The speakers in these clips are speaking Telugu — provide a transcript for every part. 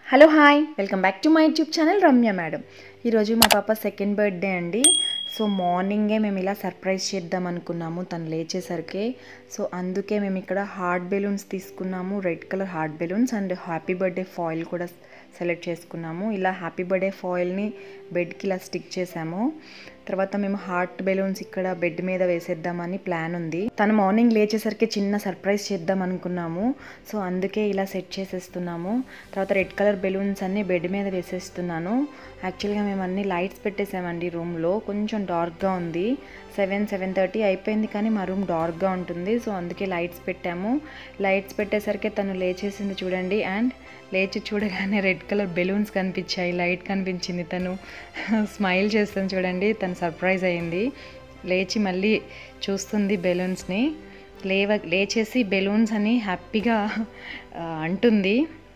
hello hi welcome back to my YouTube channel Ramya madam ఈరోజు మా పాప సెకండ్ బర్త్డే అండి సో మార్నింగే మేము ఇలా సర్ప్రైజ్ చేద్దాం అనుకున్నాము తను లేచేసరికి సో అందుకే మేము ఇక్కడ హార్ట్ బెలూన్స్ తీసుకున్నాము red colour heart balloons and happy birthday foil కూడా సెలెక్ట్ చేసుకున్నాము ఇలా హ్యాపీ బర్త్డే ఫాయిల్ని బెడ్కి ఇలా స్టిక్ చేసాము తర్వాత మేము హార్ట్ బెలూన్స్ ఇక్కడ బెడ్ మీద వేసేద్దామని ప్లాన్ ఉంది తను మార్నింగ్ లేచేసరికి చిన్న సర్ప్రైజ్ చేద్దాం అనుకున్నాము సో అందుకే ఇలా సెట్ చేసేస్తున్నాము తర్వాత రెడ్ కలర్ బెలూన్స్ అన్ని బెడ్ మీద వేసేస్తున్నాను యాక్చువల్గా మేము అన్ని లైట్స్ పెట్టేసామండి రూమ్లో కొంచెం డార్క్గా ఉంది సెవెన్ సెవెన్ థర్టీ అయిపోయింది కానీ మా రూమ్ డార్క్గా ఉంటుంది సో అందుకే లైట్స్ పెట్టాము లైట్స్ పెట్టేసరికి తను లేచేసింది చూడండి అండ్ లేచి చూడగానే రెడ్ కలర్ బెలూన్స్ కనిపించాయి లైట్ కనిపించింది తను స్మైల్ చేస్తాను చూడండి తను సర్ప్రైజ్ అయింది లేచి మళ్ళీ చూస్తుంది బెలూన్స్ని లేవ లేచేసి బెలూన్స్ అని హ్యాపీగా ఆ, అంటుంది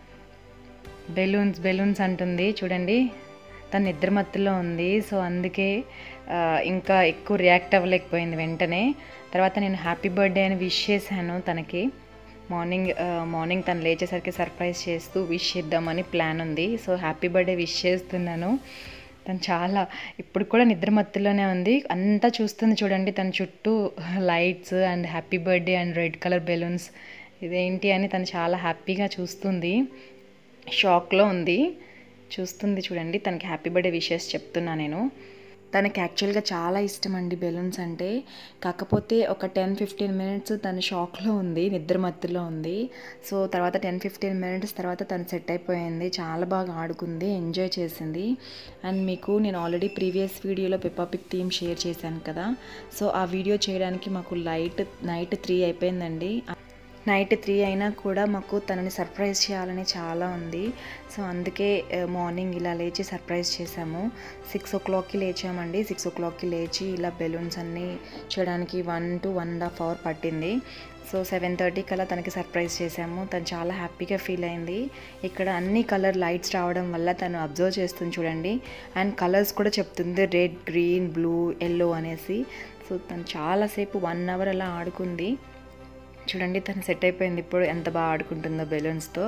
బెలూన్స్ బెలూన్స్ అంటుంది చూడండి తను నిద్ర మత్తులో ఉంది సో అందుకే ఆ, ఇంకా ఎక్కువ రియాక్ట్ అవ్వలేకపోయింది వెంటనే తర్వాత నేను హ్యాపీ బర్త్డే అని విష్ చేశాను తనకి మార్నింగ్ ఆ, మార్నింగ్ తను లేచేసరికి సర్ప్రైజ్ చేస్తూ విష్ చేద్దామని ప్లాన్ ఉంది సో హ్యాపీ బర్త్డే విష్ చేస్తున్నాను తను చాలా ఇప్పుడు కూడా నిద్ర మత్తులోనే ఉంది అంతా చూస్తుంది చూడండి తన చుట్టూ lights and happy birthday and red colour balloons ఇదేంటి అని తను చాలా హ్యాపీగా చూస్తుంది షాక్లో ఉంది చూస్తుంది చూడండి తనకి హ్యాపీ బర్త్డే విషెస్ చెప్తున్నా నేను తనకి యాక్చువల్గా చాలా ఇష్టం అండి బెలూన్స్ అంటే కాకపోతే ఒక టెన్ ఫిఫ్టీన్ మినిట్స్ తను షాక్లో ఉంది నిద్ర మత్తులో ఉంది సో తర్వాత టెన్ ఫిఫ్టీన్ మినిట్స్ తర్వాత తను సెట్ అయిపోయింది చాలా బాగా ఆడుకుంది ఎంజాయ్ చేసింది అండ్ మీకు నేను ఆల్రెడీ ప్రీవియస్ వీడియోలో పెప్పాపిక్ థీమ్ షేర్ చేశాను కదా సో ఆ వీడియో చేయడానికి మాకు లైట్ నైట్ త్రీ అయిపోయిందండి నైట్ త్రీ అయినా కూడా మాకు తనని సర్ప్రైజ్ చేయాలని చాలా ఉంది సో అందుకే ఆ, మార్నింగ్ ఇలా లేచి సర్ప్రైజ్ చేసాము సిక్స్ ఓ క్లాక్కి లేచామండి సిక్స్ ఓ క్లాక్కి లేచి ఇలా బెలూన్స్ అన్నీ చేయడానికి one to one and half hour పట్టింది సో సెవెన్ థర్టీ కల్లా తనకి సర్ప్రైజ్ చేసాము తను చాలా హ్యాపీగా ఫీల్ అయింది ఇక్కడ అన్ని కలర్ లైట్స్ రావడం వల్ల తను అబ్జర్వ్ చేస్తుంది చూడండి అండ్ కలర్స్ కూడా చెప్తుంది రెడ్ గ్రీన్ బ్లూ ఎల్లో అనేసి సో తను చాలాసేపు వన్ అవర్ అలా ఆడుకుంది చూడండి తను సెట్ అయిపోయింది ఇప్పుడు ఎంత బాగా ఆడుకుంటుందో బెలూన్స్తో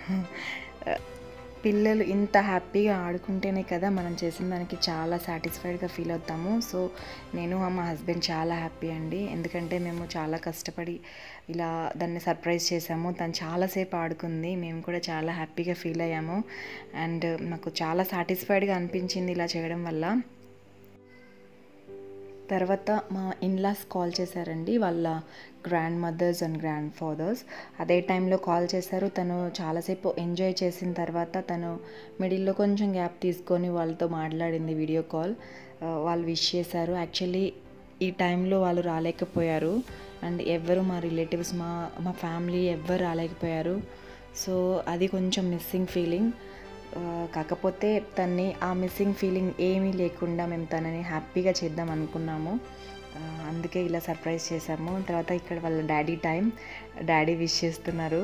పిల్లలు ఇంత హ్యాపీగా ఆడుకుంటేనే కదా మనం చేసిన దానికి చాలా సాటిస్ఫైడ్గా ఫీల్ అవుతాము సో నేను మా హస్బెండ్ చాలా హ్యాపీ అండి ఎందుకంటే మేము చాలా కష్టపడి ఇలా దాన్ని సర్ప్రైజ్ చేసాము తను చాలాసేపు ఆడుకుంది మేము కూడా చాలా హ్యాపీగా ఫీల్ అయ్యాము అండ్ మాకు చాలా సాటిస్ఫైడ్గా అనిపించింది ఇలా చేయడం వల్ల తర్వాత మా ఇన్లాస్ కాల్ చేశారండి వాళ్ళ grandmothers and grandfathers అదే టైంలో కాల్ చేశారు తను చాలాసేపు ఎంజాయ్ చేసిన తర్వాత తను మిడిల్లో కొంచెం గ్యాప్ తీసుకొని వాళ్ళతో మాట్లాడింది వీడియో కాల్ ఆ, వాళ్ళు విష్ చేశారు యాక్చువల్లీ ఈ టైంలో వాళ్ళు రాలేకపోయారు అండ్ ఎవ్వరు మా రిలేటివ్స్ మా మా ఫ్యామిలీ ఎవ్వరు రాలేకపోయారు సో అది కొంచెం మిస్సింగ్ ఫీలింగ్ ఆ, కాకపోతే తన్ని ఆ మిస్సింగ్ ఫీలింగ్ ఏమీ లేకుండా మేము తనని హ్యాపీగా చేద్దాం అనుకున్నాము ఆ, అందుకే ఇలా సర్ప్రైజ్ చేసాము తర్వాత ఇక్కడ వాళ్ళ డాడీ టైం డాడీ విష్ చేస్తున్నారు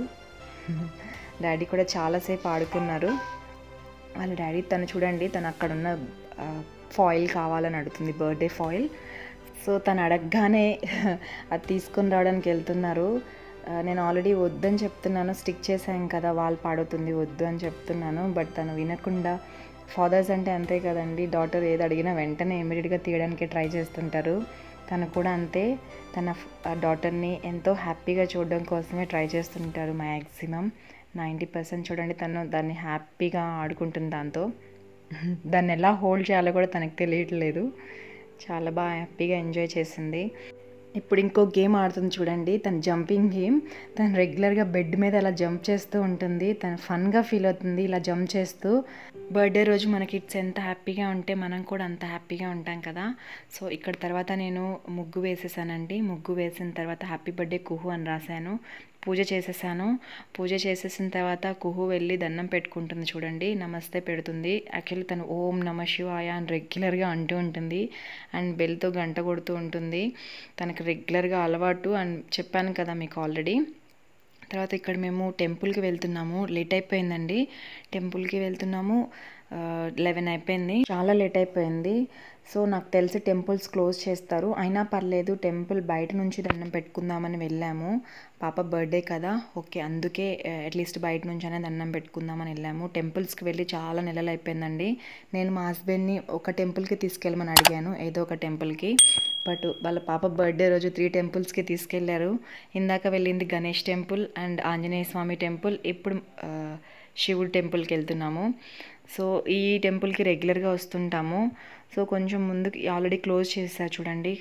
డాడీ కూడా చాలాసేపు ఆడుకున్నారు వాళ్ళ డాడీ తను చూడండి తను అక్కడ ఉన్న ఫాయిల్ కావాలని అడుగుతుంది బర్త్డే ఫాయిల్ సో తను అడగగానే అది తీసుకొని రావడానికి వెళ్తున్నారు ఆ, నేను ఆల్రెడీ వద్దని చెప్తున్నాను స్టిక్ చేశాను కదా వాళ్ళు పాడుతుంది వద్దు అని చెప్తున్నాను బట్ తను వినకుండా ఫాదర్స్ అంటే అంతే కదండి డాటర్ ఏది అడిగినా వెంటనే ఇమీడియట్గా తీయడానికి ట్రై చేస్తుంటారు తను కూడా అంతే తన డాటర్ని ఎంతో హ్యాపీగా చూడడం కోసమే ట్రై చేస్తుంటారు మ్యాక్సిమం నైంటీ పర్సెంట్ చూడండి తను దాన్ని హ్యాపీగా ఆడుకుంటుంది దాంతో దాన్ని ఎలా హోల్డ్ చేయాలో కూడా తనకు తెలియట్లేదు చాలా బాగా హ్యాపీగా ఎంజాయ్ చేసింది ఇప్పుడు ఇంకో గేమ్ ఆడుతుంది చూడండి తన జంపింగ్ గేమ్ తను రెగ్యులర్గా బెడ్ మీద అలా జంప్ చేస్తూ ఉంటుంది తను ఫన్గా ఫీల్ అవుతుంది ఇలా జంప్ చేస్తూ బర్త్డే రోజు మన కిడ్స్ ఎంత హ్యాపీగా ఉంటే మనం కూడా అంత హ్యాపీగా ఉంటాం కదా సో ఇక్కడ తర్వాత నేను ముగ్గు వేసేసానండి ముగ్గు వేసిన తర్వాత హ్యాపీ బర్త్డే కుహు అని రాశాను పూజ చేసేసాను పూజ చేసేసిన తర్వాత కుహు వెళ్ళి దండం పెట్టుకుంటుంది చూడండి నమస్తే పెడుతుంది యాక్చువల్లీ తను ఓం నమ శివాయ అని రెగ్యులర్గా అంటూ ఉంటుంది అండ్ బెల్తో గంట కొడుతూ ఉంటుంది తనకి రెగ్యులర్గా అలవాటు అండ్ చెప్పాను కదా మీకు ఆల్రెడీ తర్వాత ఇక్కడ మేము టెంపుల్కి వెళ్తున్నాము లేట్ అయిపోయిందండి టెంపుల్కి వెళ్తున్నాము లెవెన్ అయిపోయింది చాలా లేట్ అయిపోయింది సో నాకు తెలిసి టెంపుల్స్ క్లోజ్ చేస్తారు అయినా పర్లేదు టెంపుల్ బయట నుంచి దండం పెట్టుకుందామని వెళ్ళాము పాప బర్త్డే కదా ఓకే అందుకే అట్లీస్ట్ బయట నుంచి అయినా దండం పెట్టుకుందామని వెళ్ళాము టెంపుల్స్కి వెళ్ళి చాలా నెలలు అయిపోయిందండి నేను మా హస్బెండ్ని ఒక టెంపుల్కి తీసుకెళ్ళమని అడిగాను ఏదో ఒక టెంపుల్కి బట్ వాళ్ళ పాప బర్త్డే రోజు త్రీ టెంపుల్స్కి తీసుకెళ్లారు ఇందాక వెళ్ళింది Ganesh temple and Anjaneya Swamy temple ఇప్పుడు ఆ, శివుడు టెంపుల్కి వెళ్తున్నాము సో ఈ టెంపుల్కి రెగ్యులర్గా వస్తుంటాము సో కొంచెం ముందుకి ఆల్రెడీ క్లోజ్ చేశారు చూడండి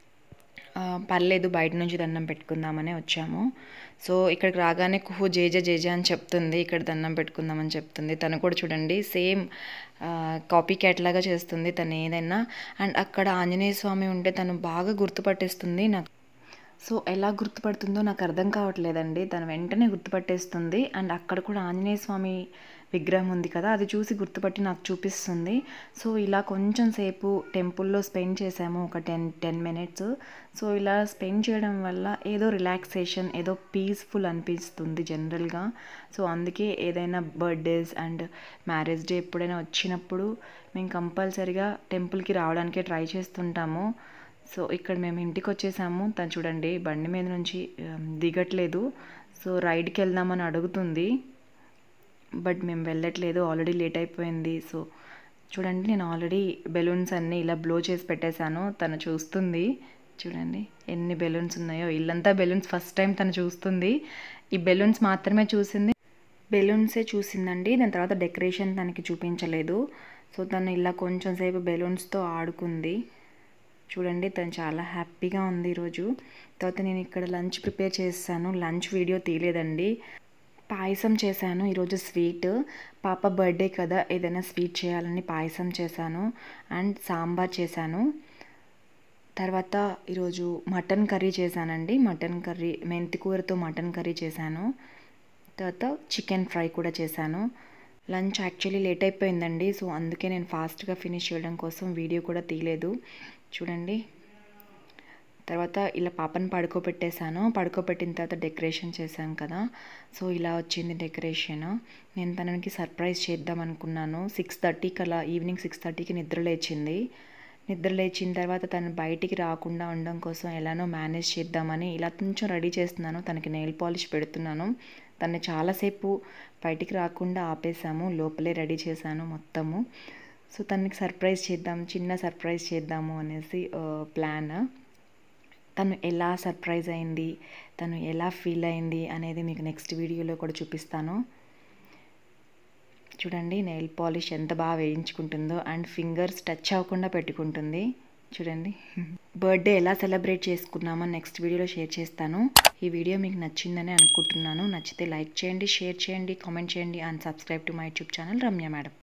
ఆ, పర్లేదు బయట నుంచి దండం పెట్టుకుందామని వచ్చాము సో ఇక్కడికి రాగానే కుహు జేజ జేజ అని చెప్తుంది ఇక్కడ దండం పెట్టుకుందామని చెప్తుంది తను కూడా చూడండి సేమ్ కాపీ క్యాట్ లాగా చేస్తుంది తను ఏదైనా అండ్ అక్కడ ఆంజనేయ స్వామి ఉంటే తను బాగా గుర్తుపట్టేస్తుంది నాకు సో ఎలా గుర్తుపడుతుందో నాకు అర్థం కావట్లేదండి తను వెంటనే గుర్తుపట్టేస్తుంది అండ్ అక్కడ కూడా ఆంజనేయ స్వామి విగ్రహం ఉంది కదా అది చూసి గుర్తుపట్టి నాకు చూపిస్తుంది సో ఇలా కొంచెం సేపు టెంపుల్లో స్పెండ్ చేసాము ఒక టెన్ టెన్ మినిట్స్ సో ఇలా స్పెండ్ చేయడం వల్ల ఏదో రిలాక్సేషన్ ఏదో పీస్ఫుల్ అనిపిస్తుంది జనరల్గా సో అందుకే ఏదైనా బర్త్డేస్ అండ్ మ్యారేజ్ డే ఎప్పుడైనా వచ్చినప్పుడు మేము కంపల్సరిగా టెంపుల్కి రావడానికే ట్రై చేస్తుంటాము సో ఇక్కడ మేము ఇంటికి వచ్చేసాము తను చూడండి బండి మీద నుంచి ఆ, దిగట్లేదు సో రైడ్కి వెళ్దామని అడుగుతుంది బట్ మేము వెళ్ళట్లేదు ఆల్రెడీ లేట్ అయిపోయింది సో చూడండి నేను ఆల్రెడీ బెలూన్స్ అన్నీ ఇలా బ్లో చేసి పెట్టేశాను తను చూస్తుంది చూడండి ఎన్ని బెలూన్స్ ఉన్నాయో ఇల్లంతా బెలూన్స్ ఫస్ట్ టైం తను చూస్తుంది ఈ బెలూన్స్ మాత్రమే చూసింది బెలూన్సే చూసిందండి దాని తర్వాత డెకరేషన్ తనకి చూపించలేదు సో తను ఇలా కొంచెం సేపు బెలూన్స్తో ఆడుకుంది చూడండి తను చాలా హ్యాపీగా ఉంది ఈరోజు తర్వాత నేను ఇక్కడ లంచ్ ప్రిపేర్ చేశాను లంచ్ వీడియో తీయలేదండి పాయసం చేశాను ఈరోజు స్వీట్ పాప బర్త్డే కదా ఏదైనా స్వీట్ చేయాలని పాయసం చేశాను అండ్ సాంబార్ చేశాను తర్వాత ఈరోజు మటన్ కర్రీ చేశానండి మటన్ కర్రీ మెంతి కూరతో మటన్ కర్రీ చేశాను తర్వాత చికెన్ ఫ్రై కూడా చేశాను లంచ్ యాక్చువల్లీ లేట్ అయిపోయిందండి సో అందుకే నేను ఫాస్ట్గా ఫినిష్ చేయడం కోసం వీడియో కూడా తీయలేదు చూడండి తర్వాత ఇలా పాపని పడుకోబెట్టేశాను పడుకోబెట్టిన తర్వాత డెకరేషన్ చేశాం కదా సో ఇలా వచ్చింది డెకరేషన్ నేను తనకి సర్ప్రైజ్ చేద్దాం అనుకున్నాను సిక్స్ థర్టీకి అలా ఈవినింగ్ సిక్స్ థర్టీకి నిద్ర లేచింది నిద్ర లేచిన తర్వాత తను బయటికి రాకుండా ఉండడం కోసం ఎలానో మేనేజ్ చేద్దామని ఇలా కొంచెం రెడీ చేస్తున్నాను తనకి నెయిల్ పాలిష్ పెడుతున్నాను తను చాలాసేపు బయటికి రాకుండా ఆపేసాము లోపలే రెడీ చేశాను మొత్తము సో తనకి సర్ప్రైజ్ చేద్దాం చిన్న సర్ప్రైజ్ చేద్దాము అనేసి ప్లాన్ తను ఎలా సర్ప్రైజ్ అయింది తను ఎలా ఫీల్ అయింది అనేది మీకు నెక్స్ట్ వీడియోలో కూడా చూపిస్తాను చూడండి నెయిల్ పాలిష్ ఎంత బాగా వేయించుకుంటుందో అండ్ ఫింగర్స్ టచ్ అవ్వకుండా పెట్టుకుంటుంది చూడండి బర్త్డే ఎలా సెలబ్రేట్ చేసుకున్నామో నెక్స్ట్ వీడియోలో షేర్ చేస్తాను ఈ వీడియో మీకు నచ్చిందని అనుకుంటున్నాను నచ్చితే లైక్ చేయండి షేర్ చేయండి కామెంట్ చేయండి and subscribe to my YouTube channel Ramya madam